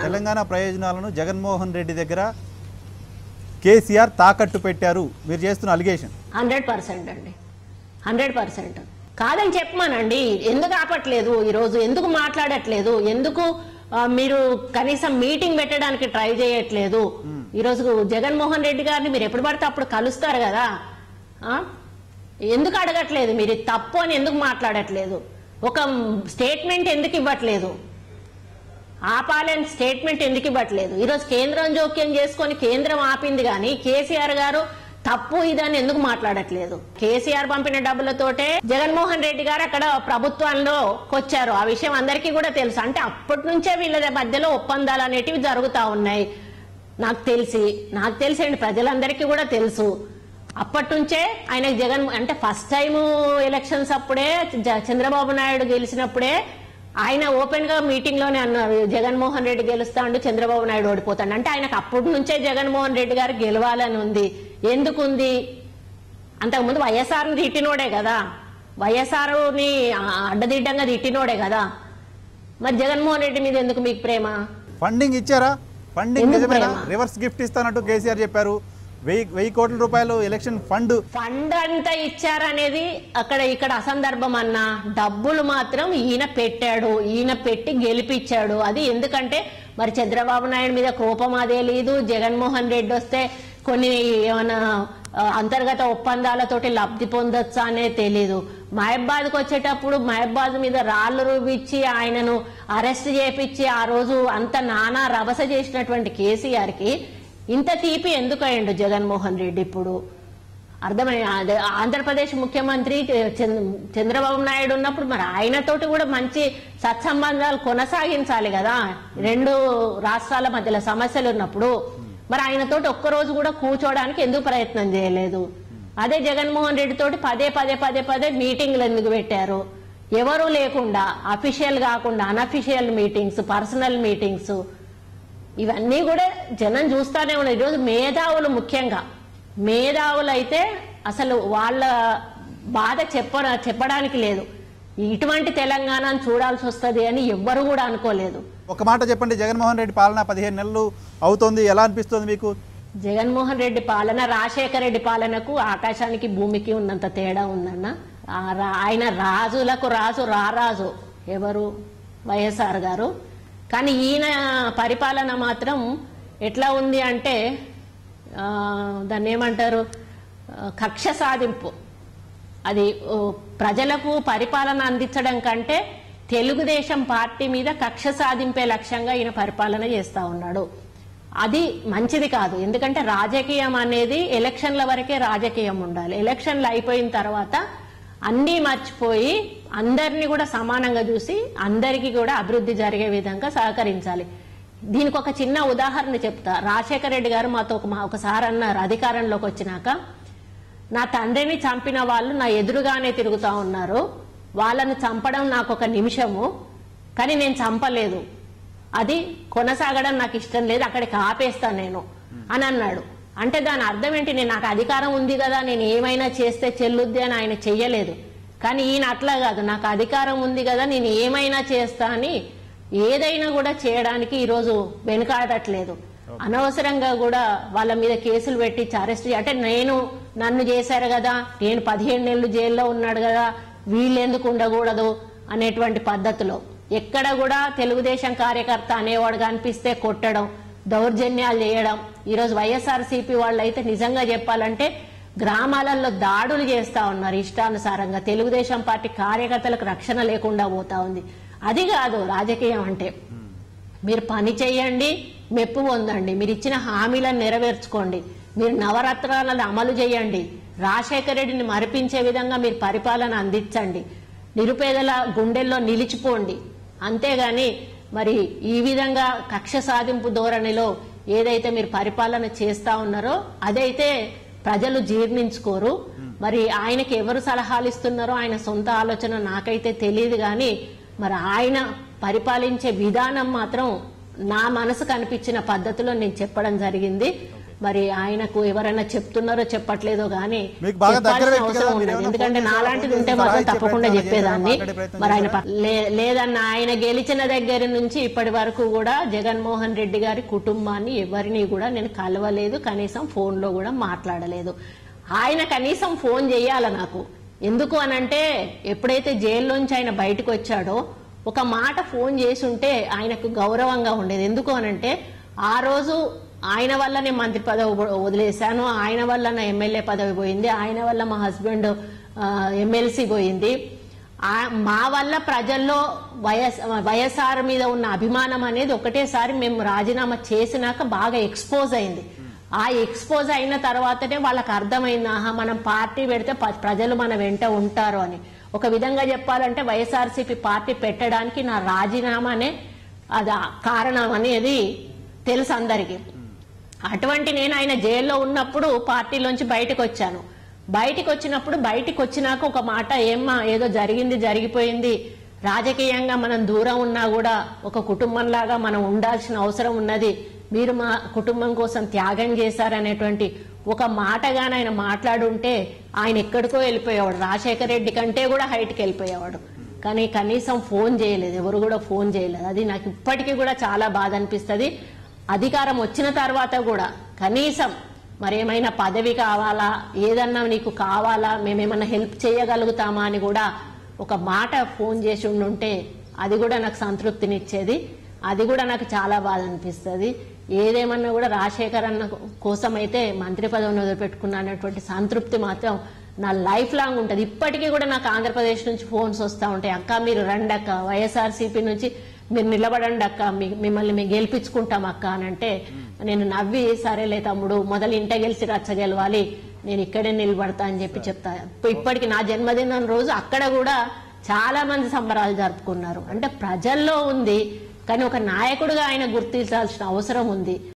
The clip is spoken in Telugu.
తెలంగాణ ప్రయోజనాలను జగన్మోహన్ రెడ్డి దగ్గర కేసీఆర్ తాకట్టు పెట్టారు మీరు చేస్తున్న అలిగేషన్ హండ్రెడ్ పర్సెంట్ అండి హండ్రెడ్ పర్సెంట్ కాదని చెప్పమానండి ఎందుకు ఆపట్లేదు ఈరోజు ఎందుకు మాట్లాడట్లేదు ఎందుకు ఆ, మీరు కనీసం మీటింగ్ పెట్టడానికి ట్రై చేయట్లేదు ఈరోజు జగన్మోహన్ రెడ్డి గారిని మీరు ఎప్పుడు పడితే అప్పుడు కలుస్తారు కదా ఆ? ఎందుకు అడగట్లేదు మీరు ఇది తప్పు అని ఎందుకు మాట్లాడట్లేదు ఒక స్టేట్మెంట్ ఎందుకు ఇవ్వట్లేదు ఆపాలని స్టేట్మెంట్ ఎందుకు ఇవ్వట్లేదు ఈరోజు కేంద్రం జోక్యం చేసుకొని కేంద్రం ఆపింది కానీ కేసీఆర్ గారు తప్పు ఇదని ఎందుకు మాట్లాడట్లేదు కేసీఆర్ పంపిన డబ్బులతోటే జగన్మోహన్ రెడ్డి గారు అక్కడ ప్రభుత్వంలో వచ్చారు ఆ విషయం అందరికీ కూడా తెలుసు అంటే అప్పటి నుంచే వీళ్ళ మధ్యలో ఒప్పందాలు అనేటివి జరుగుతా ఉన్నాయి నాకు తెలిసి నాకు తెలిసి అండి ప్రజలందరికీ కూడా తెలుసు అప్పటి నుంచే ఆయన జగన్ అంటే ఫస్ట్ టైం ఎలక్షన్స్ అప్పుడే జ- చంద్రబాబు నాయుడు గెలిచినప్పుడే ఆయన ఓపెన్ గా మీటింగ్ లోనే అన్నారు జగన్మోహన్ రెడ్డి గెలుస్తాడు చంద్రబాబు నాయుడు ఓడిపోతాడు అంటే ఆయనకు అప్పటి నుంచే జగన్మోహన్ రెడ్డి గారు గెలవాలని ఉంది ఎందుకుంది అంతకుముందు వైఎస్ఆర్ని తిట్టినోడే కదా వైఎస్ఆర్ని అడ్డదిడ్డంగా తిట్టినోడే కదా మరి జగన్మోహన్ రెడ్డి మీద ఎందుకు మీకు ప్రేమ ఫండింగ్ ఇచ్చారా ఫండింగ్ ఎందుకు నిజమేనా ప్రేమ? రివర్స్ గిఫ్ట్ ఇస్తానంటూ కేసీఆర్ చెప్పారు వెయ్యి వెయ్యి కోట్ల రూపాయలు ఎలక్షన్ ఫండ్ ఫండ్ అంతా ఇచ్చారనేది అక్కడ ఇక్కడ అసందర్భం అన్నా డబ్బులు మాత్రం ఈయన పెట్టాడు ఈయన పెట్టి గెలిపించాడు అది ఎందుకంటే మరి చంద్రబాబు నాయుడు మీద కోపం అదే లేదు జగన్మోహన్ రెడ్డి వస్తే కొన్ని ఏమైనా ఆ, అంతర్గత ఒప్పందాలతోటి లబ్ధి పొందొచ్చా అనేది తెలీదు మహబాద్కి వచ్చేటప్పుడు మహబాద్ మీద రాళ్ళు రువ్విచ్చి ఆయనను అరెస్ట్ చేపించి ఆ రోజు అంత నానా రభస చేసినటువంటి కేసీఆర్ కి ఇంత తీపి ఎందుకు అయ్యండు జగన్మోహన్ రెడ్డి ఇప్పుడు అర్థమై అదే ఆంధ్రప్రదేశ్ ముఖ్యమంత్రి చంద్ర- చంద్రబాబు నాయుడు ఉన్నప్పుడు మరి ఆయనతోటి కూడా మంచి సత్సంబంధాలు కొనసాగించాలి కదా రెండు రాష్ట్రాల మధ్యలో సమస్యలు ఉన్నప్పుడు మరి ఆయనతోటి ఒక్కరోజు కూడా కూర్చోవడానికి ఎందుకు ప్రయత్నం చేయలేదు అదే జగన్మోహన్ రెడ్డి తోటి పదే పదే పదే పదే మీటింగ్లు ఎందుకు పెట్టారు ఎవరు లేకుండా అఫీషియల్ కాకుండా అనఫీషియల్ మీటింగ్స్ పర్సనల్ మీటింగ్స్ ఇవన్నీ కూడా జనం చూస్తానే ఉన్నారు ఈరోజు మేధావులు ముఖ్యంగా మేధావులు అయితే అసలు వాళ్ళ బాధ చెప్ప చెప్పడానికి లేదు ఇటువంటి తెలంగాణను చూడాల్సి వస్తుంది అని ఎవ్వరు కూడా అనుకోలేదు ఒక మాట చెప్పండి జగన్మోహన్ రెడ్డి పాలన పదిహేను నెలలు అవుతోంది ఎలా అనిపిస్తుంది మీకు జగన్మోహన్ రెడ్డి పాలన రాజశేఖర రెడ్డి పాలనకు ఆకాశానికి భూమికి ఉన్నంత తేడా ఉందన్న ఆ రా- ఆయన రాజులకు రాజు రారాజు ఎవరు వైఎస్ఆర్ గారు కానీ ఈయన పరిపాలన మాత్రం ఎట్లా ఉంది అంటే ఆ, దాన్ని ఏమంటారు ఆ, కక్ష సాధింపు అది ఓ, ప్రజలకు పరిపాలన అందించడం కంటే తెలుగుదేశం పార్టీ మీద కక్ష సాధింపే లక్ష్యంగా ఈయన పరిపాలన చేస్తా ఉన్నాడు అది మంచిది కాదు ఎందుకంటే రాజకీయం అనేది ఎలక్షన్ల వరకే రాజకీయం ఉండాలి ఎలక్షన్లు అయిపోయిన తర్వాత అన్నీ మర్చిపోయి అందరినీ కూడా సమానంగా చూసి అందరికీ కూడా అభివృద్ధి జరిగే విధంగా సహకరించాలి దీనికి ఒక చిన్న ఉదాహరణ చెప్తా రాజశేఖర రెడ్డి గారు మాతో ఒక మా- ఒకసారి అన్నారు అధికారంలోకి వచ్చినాక నా తండ్రిని చంపిన వాళ్ళు నా ఎదురుగానే తిరుగుతా ఉన్నారు వాళ్ళను చంపడం నాకు ఒక నిమిషము కానీ నేను చంపలేదు అది కొనసాగడం నాకు ఇష్టం లేదు అక్కడికి ఆపేస్తాను నేను అని అన్నాడు అంటే దాని అర్థం ఏంటి నేను నాకు అధికారం ఉంది కదా నేను ఏమైనా చేస్తే చెల్లుద్ది అని ఆయన చెయ్యలేదు కానీ ఈయన అట్లా కాదు నాకు అధికారం ఉంది కదా నేను ఏమైనా చేస్తా అని ఏదైనా కూడా చేయడానికి ఈరోజు వెనుకాడట్లేదు అనవసరంగా కూడా వాళ్ళ మీద కేసులు పెట్టి అరెస్ట్ అంటే నేను నన్ను చేశారు కదా నేను పదిహేను నెలలు జైల్లో ఉన్నాడు కదా వీళ్ళెందుకు ఉండకూడదు అనేటువంటి పద్ధతిలో ఎక్కడ కూడా తెలుగుదేశం కార్యకర్త అనేవాడు కనిపిస్తే కొట్టడం దౌర్జన్యాలు చేయడం ఈరోజు వైఎస్ఆర్ సిపి వాళ్ళు అయితే నిజంగా చెప్పాలంటే గ్రామాలలో దాడులు చేస్తా ఉన్నారు ఇష్టానుసారంగా తెలుగుదేశం పార్టీ కార్యకర్తలకు రక్షణ లేకుండా పోతా ఉంది అది కాదు రాజకీయం అంటే మీరు పని చేయండి మెప్పు పొందండి మీరు ఇచ్చిన హామీలను నెరవేర్చుకోండి మీరు నవరత్నాలను అమలు చేయండి రాజశేఖర రెడ్డిని మరిపించే విధంగా మీరు పరిపాలన అందించండి నిరుపేదల గుండెల్లో నిలిచిపోండి అంతేగాని మరి ఈ విధంగా కక్ష సాధింపు ధోరణిలో ఏదైతే మీరు పరిపాలన చేస్తా ఉన్నారో అదైతే ప్రజలు జీర్ణించుకోరు మరి ఆయనకి ఎవరు సలహాలు ఇస్తున్నారో ఆయన సొంత ఆలోచన నాకైతే తెలియదు కానీ మరి ఆయన పరిపాలించే విధానం మాత్రం నా మనసు కనిపించిన పద్ధతిలో నేను చెప్పడం జరిగింది మరి ఆయనకు ఎవరైనా చెప్తున్నారో చెప్పట్లేదో గానీ మీకు బాగా దగ్గర చెప్పాల్సిన వ్యక్తి కదా, అవసరం మీరు ఉన్నది ఏమన్నా ఎందుకంటే ఫోన్ చేశారా? నాలాంటిది ఫోన్ ఉంటే చేసి మాత్రం సలహా ఇచ్చే తప్పకుండా ప్రయత్నం చెప్పేదాన్ని చేశారా? మాట్లాడే ప్రయత్నం మరి ఆయన చేశారా? ప- లే- లేదన్న ఆయన గెలిచిన దగ్గర నుంచి ఇప్పటి వరకు కూడా జగన్మోహన్ రెడ్డి గారి కుటుంబాన్ని ఎవరిని కూడా నేను కలవలేదు కనీసం ఫోన్ లో కూడా మాట్లాడలేదు ఆయన కనీసం ఫోన్ చేయాల నాకు ఎందుకు అనంటే ఎప్పుడైతే జైల్లోంచి ఆయన బయటకు వచ్చాడో ఒక మాట ఫోన్ చేసి ఉంటే ఆయనకు గౌరవంగా ఉండేది ఎందుకు అనంటే ఆ రోజు ఆయన వల్లనే మంత్రి పదవి వ- వదిలేశాను ఆయన వల్ల నా ఎమ్మెల్యే పదవి పోయింది ఆయన వల్ల మా హస్బెండ్ ఎమ్మెల్సీ పోయింది ఆ- మా వల్ల ప్రజల్లో వైఎస్ వైఎస్ఆర్ మీద ఉన్న అభిమానం అనేది ఒకటేసారి మేము రాజీనామా చేసినాక బాగా ఎక్స్పోజ్ అయింది ఆ ఎక్స్పోజ్ అయిన తర్వాతనే వాళ్ళకి అర్థమైంది ఆహా మనం పార్టీ పెడితే ప- ప్రజలు మన వెంట ఉంటారు అని ఒక విధంగా చెప్పాలంటే వైఎస్ఆర్సీపీ పార్టీ పెట్టడానికి నా రాజీనామానే అది ఆ కారణం అనేది తెలుసు అందరికీ అటువంటి నేను ఆయన జైల్లో ఉన్నప్పుడు పార్టీలోంచి బయటకు వచ్చాను బయటికి వచ్చినప్పుడు బయటికి వచ్చినాక ఒక మాట ఏమ్మా ఏదో జరిగింది జరిగిపోయింది రాజకీయంగా మనం దూరం ఉన్నా కూడా ఒక కుటుంబంలాగా మనం ఉండాల్సిన అవసరం ఉన్నది మీరు మా కుటుంబం కోసం త్యాగం చేశారనేటువంటి ఒక మాటగానే ఆయన మాట్లాడుంటే ఆయన ఎక్కడికో వెళ్ళిపోయేవాడు రాజశేఖర రెడ్డి కంటే కూడా హైట్కి వెళ్ళిపోయేవాడు కానీ కనీసం ఫోన్ చేయలేదు ఎవరు కూడా ఫోన్ చేయలేదు అది నాకు ఇప్పటికీ కూడా చాలా బాధ అనిపిస్తుంది అధికారం వచ్చిన తర్వాత కూడా కనీసం మరేమైనా పదవి కావాలా ఏదన్నా నీకు కావాలా మేమేమన్నా హెల్ప్ చేయగలుగుతామా అని కూడా ఒక మాట ఫోన్ చేసి ఉండుంటే అది కూడా నాకు సంతృప్తినిచ్చేది అది కూడా నాకు చాలా బాధ అనిపిస్తుంది ఏదేమన్నా కూడా రాజశేఖర్ అన్న కోసం అయితే మంత్రి పదవిని వదిలిపెట్టుకున్నా అనేటువంటి సంతృప్తి మాత్రం నా లైఫ్ లాంగ్ ఉంటుంది ఇప్పటికీ కూడా నాకు ఆంధ్రప్రదేశ్ నుంచి ఫోన్స్ వస్తూ ఉంటాయి అక్క మీరు రండి అక్క వైఎస్ఆర్సీపీ నుంచి మీరు నిలబడండి అక్క మీ- మిమ్మల్ని మేము గెలిపించుకుంటాం అక్క అని అంటే నేను నవ్వి సరేలే తమ్ముడు మొదలు ఇంట గెలిచి రచ్చ గెలవాలి నేను ఇక్కడే నిలబడతా అని చెప్పి చెప్తా ఇప్పటికి నా జన్మదినం రోజు అక్కడ కూడా చాలా మంది సంబరాలు జరుపుకున్నారు అంటే ప్రజల్లో ఉంది కానీ ఒక నాయకుడిగా ఆయన గుర్తించాల్సిన అవసరం ఉంది